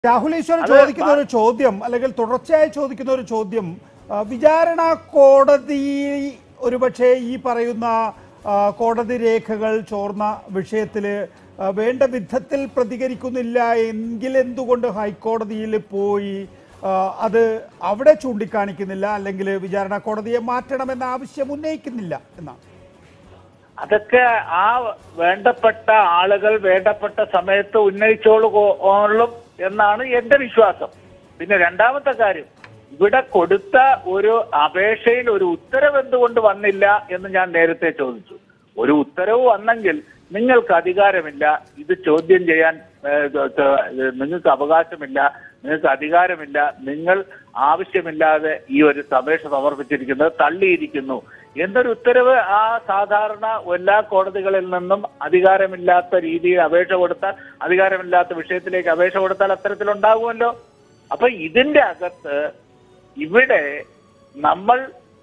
രാഹുൽ ഈശ്വർ അത് ചോദിക്കുന്ന ഒരു ചോദ്യം അല്ലെങ്കിൽ തുടർച്ചയായി ചോദിക്കുന്ന ഒരു ചോദ്യം ആ, വിചാരണ കോടതി ഒരുപക്ഷെ ഈ പറയുന്ന ആ, കോടതി രേഖകൾ ചോർന്ന വിഷയത്തിൽ വേണ്ട വിധത്തിൽ പ്രതികരിക്കുന്നില്ല എങ്കിൽ എന്തുകൊണ്ട് ഹൈക്കോടതിയിൽ പോയി ആ, അത് അവിടെ ചൂണ്ടിക്കാണിക്കുന്നില്ല അല്ലെങ്കിൽ വിചാരണ കോടതിയെ മാറ്റണമെന്ന ആവശ്യം ഉന്നയിക്കുന്നില്ല എന്നാണ് അതൊക്കെ ആ വേണ്ടപ്പെട്ട ആളുകൾ വേണ്ടപ്പെട്ട സമയത്ത് ഉന്നയിച്ചോളും എന്നാണ് എന്റെ വിശ്വാസം പിന്നെ രണ്ടാമത്തെ കാര്യം ഇവിടെ കൊടുത്ത ഒരു അപേക്ഷയിൽ ഒരു ഉത്തരവ് എന്തുകൊണ്ട് വന്നില്ല എന്ന് ഞാൻ നേരത്തെ ചോദിച്ചു ഒരു ഉത്തരവ് വന്നെങ്കിൽ നിങ്ങൾക്ക് അധികാരമില്ല ഇത് ചോദ്യം ചെയ്യാൻ ഏഹ്, ഇത് നിങ്ങൾക്ക് അവകാശമില്ല നിങ്ങൾക്ക് അധികാരമില്ല നിങ്ങൾ ആവശ്യമില്ലാതെ ഈ ഒരു അപേക്ഷ സമർപ്പിച്ചിരിക്കുന്നത് തള്ളിയിരിക്കുന്നു എന്നൊരു ഉത്തരവ് ആ സാധാരണ എല്ലാ കോടതികളിൽ നിന്നും അധികാരമില്ലാത്ത രീതിയിൽ അപേക്ഷ കൊടുത്താൽ അധികാരമില്ലാത്ത വിഷയത്തിലേക്ക് അപേക്ഷ കൊടുത്താൽ അത്തരത്തിലുണ്ടാകുമല്ലോ അപ്പൊ ഇതിന്റെ അകത്ത് ഇവിടെ നമ്മൾ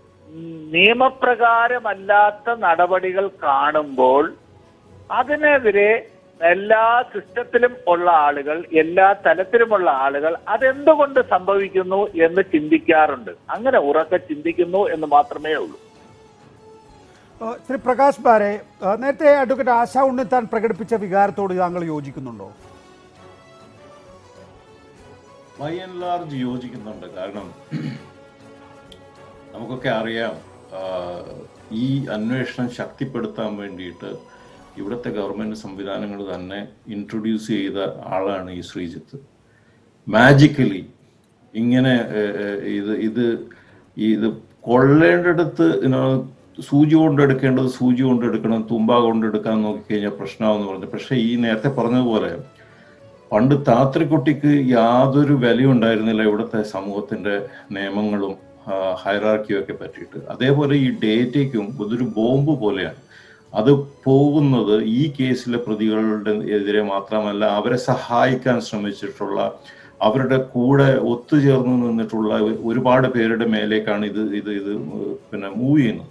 നിയമപ്രകാരമല്ലാത്ത നടപടികൾ കാണുമ്പോൾ അതിനെതിരെ എല്ലാ സിസ്റ്റത്തിലും ഉള്ള ആളുകൾ എല്ലാ തലത്തിലുമുള്ള ആളുകൾ അതെന്തുകൊണ്ട് സംഭവിക്കുന്നു എന്ന് ചിന്തിക്കാറുണ്ട് അങ്ങനെ ഉറക്കെ ചിന്തിക്കുന്നു എന്ന് മാത്രമേ ഉള്ളൂ ആ, ശ്രീ പ്രകാശ് ബാരെ ആ, നേരത്തെ അഡ്വക്കേറ്റ് ആശാ ഉണ്ണിത്താൻ പ്രകടിപ്പിച്ച വികാരത്തോട് താങ്കൾ യോജിക്കുന്നുണ്ടോ ബൈ ആൻഡ് ലാർജ് യോജിക്കുന്നുണ്ട് കാരണം നമുക്കൊക്കെ അറിയാം ആ, ഈ അന്വേഷണം ശക്തിപ്പെടുത്താൻ വേണ്ടിയിട്ട് ഇവിടുത്തെ ഗവൺമെന്റ് സംവിധാനങ്ങൾ തന്നെ ഇൻട്രൊഡ്യൂസ് ചെയ്ത ആളാണ് ഈ ശ്രീജിത്ത് മാജിക്കലി ഇങ്ങനെ ഏ, ഏ, ഇത് ഇത് ഇത് കൊള്ളേണ്ടടുത്ത് ഇനോ സൂചി കൊണ്ട് എടുക്കേണ്ടത് സൂചി കൊണ്ട് എടുക്കണം തുമ്പ കൊണ്ട് എടുക്കാൻ നോക്കിക്കഴിഞ്ഞാൽ പ്രശ്നമാവെന്ന് പറഞ്ഞു പക്ഷെ ഈ നേരത്തെ പറഞ്ഞതുപോലെ പണ്ട് താത്രിക്കുട്ടിക്ക് യാതൊരു വിലയും ഉണ്ടായിരുന്നില്ല ഇവിടുത്തെ സമൂഹത്തിന്റെ നിയമങ്ങളും ഹൈറാർക്കിയും ഒക്കെ പറ്റിയിട്ട് അതേപോലെ ഈ ഡേറ്റയ്ക്കും ഇതൊരു ബോംബ് പോലെയാണ് അത് പോകുന്നത് ഈ കേസിലെ പ്രതികളുടെ എതിരെ മാത്രമല്ല അവരെ സഹായിക്കാൻ ശ്രമിച്ചിട്ടുള്ള അവരുടെ കൂടെ ഒത്തുചേർന്ന് നിന്നിട്ടുള്ള ഒരുപാട് പേരുടെ മേലേക്കാണ് ഇത് ഇത് ഇത് പിന്നെ മൂവ് ചെയ്യുന്നത്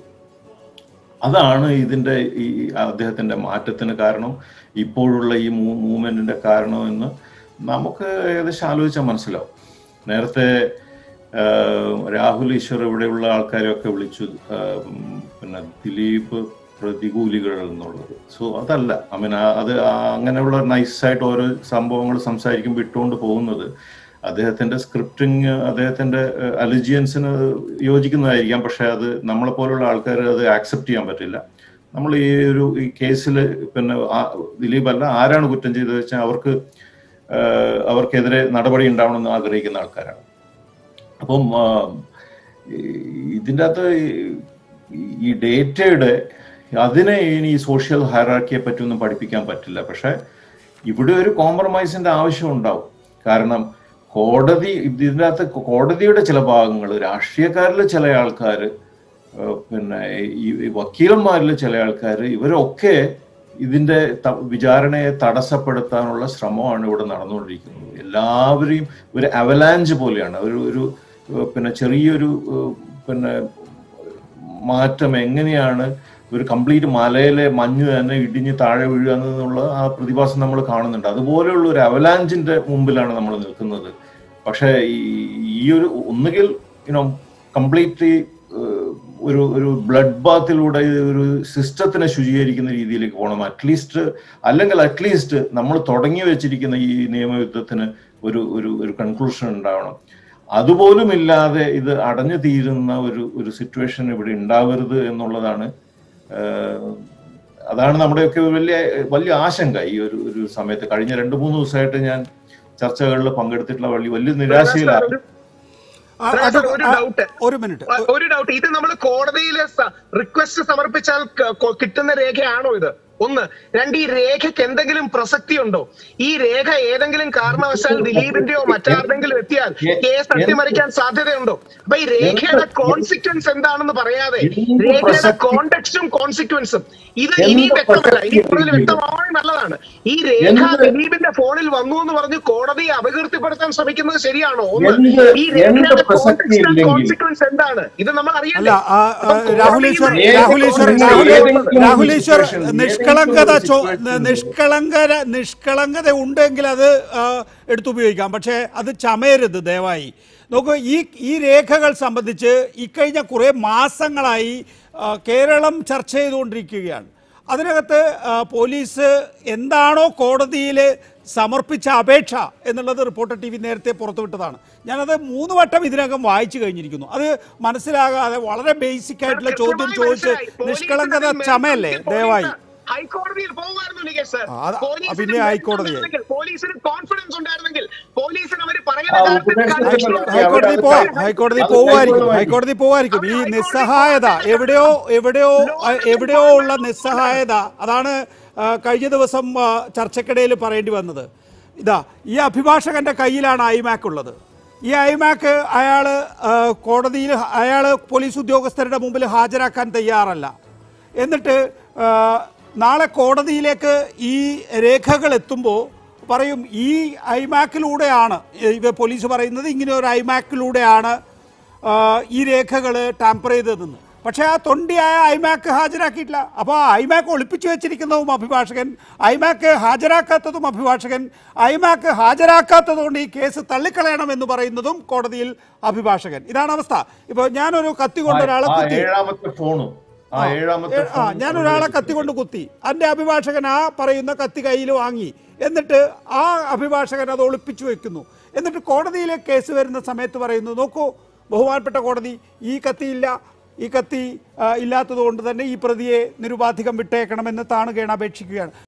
അതാണ് ഇതിന്റെ ഈ അദ്ദേഹത്തിന്റെ മാറ്റത്തിന് കാരണം ഇപ്പോഴുള്ള ഈ മൂവ്മെന്റിന്റെ കാരണം എന്ന് നമുക്ക് ഏകദേശം ആലോചിച്ചാൽ മനസ്സിലാവും നേരത്തെ ആ, രാഹുൽ ഈശ്വർ ഇവിടെയുള്ള ആൾക്കാരെയൊക്കെ വിളിച്ചു ആ, ഉം, പിന്നെ ദിലീപ് പ്രതികൂലികൾ എന്നുള്ളത് സോ അതല്ല ഐ മീൻ അത് ആ അങ്ങനെയുള്ള നൈസായിട്ട് ഓരോ സംഭവങ്ങൾ സംസാരിക്കുമ്പോൾ ഇട്ടുകൊണ്ട് പോകുന്നത് അദ്ദേഹത്തിന്റെ സ്ക്രിപ്റ്റിംഗ് അദ്ദേഹത്തിന്റെ അലിജിയൻസിന് യോജിക്കുന്നതായിരിക്കാം പക്ഷെ അത് നമ്മളെ പോലുള്ള ആൾക്കാർ അത് ആക്സെപ്റ്റ് ചെയ്യാൻ പറ്റില്ല നമ്മൾ ഈ ഒരു ഈ കേസിൽ പിന്നെ ആ- ദിലീപ് അല്ല ആരാണ് കുറ്റം ചെയ്തത് വെച്ചാൽ അവർക്ക് ആ, അവർക്കെതിരെ നടപടി ഉണ്ടാവണമെന്ന് ആഗ്രഹിക്കുന്ന ആൾക്കാരാണ് അപ്പം ആ, ഈ- ഇതിൻ്റെ അകത്ത് ഈ- ഈ ഡേറ്റയുടെ അതിനെ ഇനി ഈ സോഷ്യൽ ഹൈറാർക്കിയെ പറ്റിയൊന്നും പഠിപ്പിക്കാൻ പറ്റില്ല പക്ഷെ ഇവിടെ ഒരു കോംപ്രമൈസിന്റെ ആവശ്യം ഉണ്ടാവും കാരണം കോടതി ഇതിൻ്റെ അകത്ത് കോടതിയുടെ ചില ഭാഗങ്ങൾ രാഷ്ട്രീയക്കാരിൽ ചില ആൾക്കാർ പിന്നെ ഈ ഈ വക്കീലന്മാരിൽ ചില ആൾക്കാർ ഇവരൊക്കെ ഇതിന്റെ ത- വിചാരണയെ തടസ്സപ്പെടുത്താനുള്ള ശ്രമമാണ് ഇവിടെ നടന്നുകൊണ്ടിരിക്കുന്നത് എല്ലാവരെയും ഒരു അവലാഞ്ച് പോലെയാണ് ഒരു ഒരു ഏഹ് പിന്നെ ചെറിയൊരു ഏഹ് പിന്നെ മാറ്റം എങ്ങനെയാണ് ഒരു കംപ്ലീറ്റ് മലയിലെ മഞ്ഞ് തന്നെ ഇടിഞ്ഞ് താഴെ വീഴുക എന്നുള്ള ആ പ്രതിഭാസം നമ്മൾ കാണുന്നുണ്ട് അതുപോലെയുള്ള ഒരു അവലാഞ്ചിന്റെ മുമ്പിലാണ് നമ്മൾ നിൽക്കുന്നത് പക്ഷേ ഈ ഈ ഒരു ഒന്നുകിൽ യുനോ കംപ്ലീറ്റ്ലി ഒരു ഒരു ബ്ലഡ് ബാത്തിലൂടെ ഒരു സിസ്റ്റത്തിനെ ശുചീകരിക്കുന്ന രീതിയിലേക്ക് പോകണം അറ്റ്ലീസ്റ്റ് അല്ലെങ്കിൽ അറ്റ്ലീസ്റ്റ് നമ്മൾ തുടങ്ങി വെച്ചിരിക്കുന്ന ഈ നിയമയുദ്ധത്തിന് ഒരു ഒരു ഒരു കൺക്ലൂഷൻ ഉണ്ടാവണം അതുപോലും ഇല്ലാതെ ഇത് അടഞ്ഞു തീരുന്ന ഒരു ഒരു സിറ്റുവേഷൻ ഇവിടെ ഉണ്ടാവരുത് എന്നുള്ളതാണ് ആഹ്, അതാണ് നമ്മുടെയൊക്കെ ഒരു വലിയ വലിയ ആശങ്ക ഈ ഒരു ഒരു സമയത്ത് കഴിഞ്ഞ രണ്ട് മൂന്ന് ദിവസമായിട്ട് ഞാൻ ചർച്ചകളിൽ പങ്കെടുത്തിട്ടുള്ള വലിയ വലിയ നിരാശയിലാണ് ഒരു- ആ, സാർ, അത് ഒരു ആ, ഡൗട്ട് ഒരു മിനിറ്റ് ഒരു ഡൗട്ട് ഇത് നമ്മൾ കോടതിയിൽ റിക്വസ്റ്റ് സമർപ്പിച്ചാൽ ക- കൊ- കിട്ടുന്ന രേഖയാണോ ഇത് ഒന്ന് രണ്ട് ഈ രേഖയ്ക്ക് എന്തെങ്കിലും പ്രസക്തി ഉണ്ടോ ഈ രേഖ ഏതെങ്കിലും കാരണവശാൽ ദിലീപിന്റെയോ മറ്റാരുടെങ്കിലും എത്തിയാൽ കേസ് അട്ടിമറിക്കാൻ സാധ്യതയുണ്ടോ അപ്പൊ ഈ രേഖയുടെ കോൺസിക്വൻസ് എന്താണെന്ന് പറയാതെ എന്ത് രേഖയുടെ പ്രസക്തി? കോണ്ടെക്സ്റ്റും കോൺസിക്വൻസും ഇത് എന്ത് ഇനിയും വ്യക്തമല്ല ഇനി പ്രസക്തി കൂടുതൽ ഇതിൽ? വ്യക്തമാവാൻ നല്ലതാണ് ഈ രേഖ എന്ത്? ദിലീപിന്റെ ഫോണിൽ വന്നു എന്ന് പറഞ്ഞ് കോടതിയെ അപകീർത്തിപ്പെടുത്താൻ ശ്രമിക്കുന്നത് ശരിയാണോ ഒന്ന് എന്ത് ഈ എന്ത് രേഖയുടെ പ്രസക്തി ഇല്ലെങ്കിൽ കോൺസിക്വൻസ് എന്താണ് ഇത് നമ്മൾ അല്ല അറിയണ്ടേ ആ, ആ, അപ്പം രാഹുൽ ഈശ്വർ കോടതിയിൽ രാഹുൽ ഈശ്വർ ഏതെങ്കിലും രാഹുൽ ഏതെങ്കിലും രാഹുൽ ഈശ്വർ situation, നിഷ്ക നിഷ്കളങ്കത ചോ situation. നിഷ്കളങ്കര നിഷ്കളങ്കത ഉണ്ടെങ്കിൽ അത് ആ, എടുത്തുപയോഗിക്കാം പക്ഷേ അത് ചമയരുത് ദയവായി നോക്കൂ ഈ ഈ രേഖകൾ സംബന്ധിച്ച് ഇക്കഴിഞ്ഞ കുറേ മാസങ്ങളായി ആ, കേരളം ചർച്ച ചെയ്തുകൊണ്ടിരിക്കുകയാണ് അതിനകത്ത് ആ, പോലീസ് എന്താണോ കോടതിയിൽ സമർപ്പിച്ച അപേക്ഷ എന്നുള്ളത് റിപ്പോർട്ടർ ടി വി നേരത്തെ പുറത്തുവിട്ടതാണ് ഞാനത് മൂന്ന് വട്ടം ഇതിനകം വായിച്ചു കഴിഞ്ഞിരിക്കുന്നു അത് മനസ്സിലാകാതെ വളരെ ബേസിക് ആയിട്ടുള്ള ചോദ്യം കൃത്യമായി ചോദിച്ച് മനസ്സിലായി. നിഷ്കളങ്കത പോലീസിന് ചമയല്ലേ പോലീസ് ദയവായി ഹൈക്കോടതിയിൽ പോകുമായിരുന്നു നികേഷ് സർ ആ, അത് പോലീസിന് പിന്നെ ഹൈക്കോടതിയെ. ഉണ്ടായിരുന്നെങ്കിൽ, പോലീസിന് കോൺഫിഡൻസ് ഉണ്ടായിരുന്നെങ്കിൽ പോലീസിന് അവർ ആ, പറയുന്ന ഉപദേശം കാര്യത്തിൽ ഉണ്ടല്ലോ. ഹൈക്കോടതി അവരത് പോവാം കൈ- ഹൈക്കോടതി അത് പോവായിരിക്കും കൈക്കൊള്ളുമായിരിക്കും. ഹൈക്കോടതി പോവായിരിക്കും ഈ നിസ്സഹായത എവിടെയോ എവിടെയോ അഹ് എവിടെയോ ഉള്ള നിസ്സഹായത അതാണ് ആ, കഴിഞ്ഞ ദിവസം ആ, ചർച്ചക്കിടയിൽ പറയേണ്ടി വന്നത് ഇതാ ഈ അഭിഭാഷകന്റെ കയ്യിലാണ് ഐമാക്ക് ഉള്ളത് ഈ ഐമാക്ക് അയാൾ കോടതിയിൽ അയാൾ പോലീസ് ഉദ്യോഗസ്ഥരുടെ മുമ്പിൽ ഹാജരാക്കാൻ തയ്യാറല്ല എന്നിട്ട് ആ, നാളെ കോടതിയിലേക്ക് ഈ രേഖകൾ എത്തുമ്പോൾ പറയും ഈ ഐമാക്കിലൂടെയാണ് ഇവ പോലീസ് പറയുന്നത് ഇങ്ങനെ ഒരു ഐമാക്കിലൂടെയാണ് ആ, ഈ രേഖകൾ ടാമ്പർ ചെയ്തതെന്ന് പക്ഷേ ആ തൊണ്ടിയായ ഐമാക്ക് ഹാജരാക്കിയിട്ടില്ല അപ്പോൾ ആ ഐമാക്ക് ഒളിപ്പിച്ചു വെച്ചിരിക്കുന്നതും അഭിഭാഷകൻ ഐമാക്ക് ഹാജരാക്കാത്തതും അഭിഭാഷകൻ ഐമാക്ക് ഹാജരാക്കാത്തതുകൊണ്ട് ഈ കേസ് തള്ളിക്കളയണം എന്ന് പറയുന്നതും കോടതിയിൽ അഭിഭാഷകൻ ഇതാണ് അവസ്ഥ ഇപ്പോൾ ഞാനൊരു കത്തി കൊണ്ട് ഒരാളെ ആ കുത്തി ഏഴാമത്തെ ഫോണും ആ ഏഴാമത്തെ ഏ, ആ ഫോൺ ഞാൻ ഒരാളെ കത്തി കൊണ്ട് കുത്തി എൻ്റെ അഭിഭാഷകൻ ആ പറയുന്ന കത്തി കയ്യിൽ വാങ്ങി എന്നിട്ട് ആ അഭിഭാഷകൻ അത് ഒളിപ്പിച്ചു വെക്കുന്നു എന്നിട്ട് കോടതിയിലെ കേസ് വരുന്ന സമയത്ത് പറയുന്നു നോക്കൂ ബഹുമാനപ്പെട്ട കോടതി ഈ കത്തിയില്ല ഈ കത്തി ആ, ഇല്ലാത്തതുകൊണ്ട് തന്നെ ഈ പ്രതിയെ നിരുപാധികം വിട്ടേക്കണമെന്ന് താണുകയാണ് അപേക്ഷിക്കുകയാണ്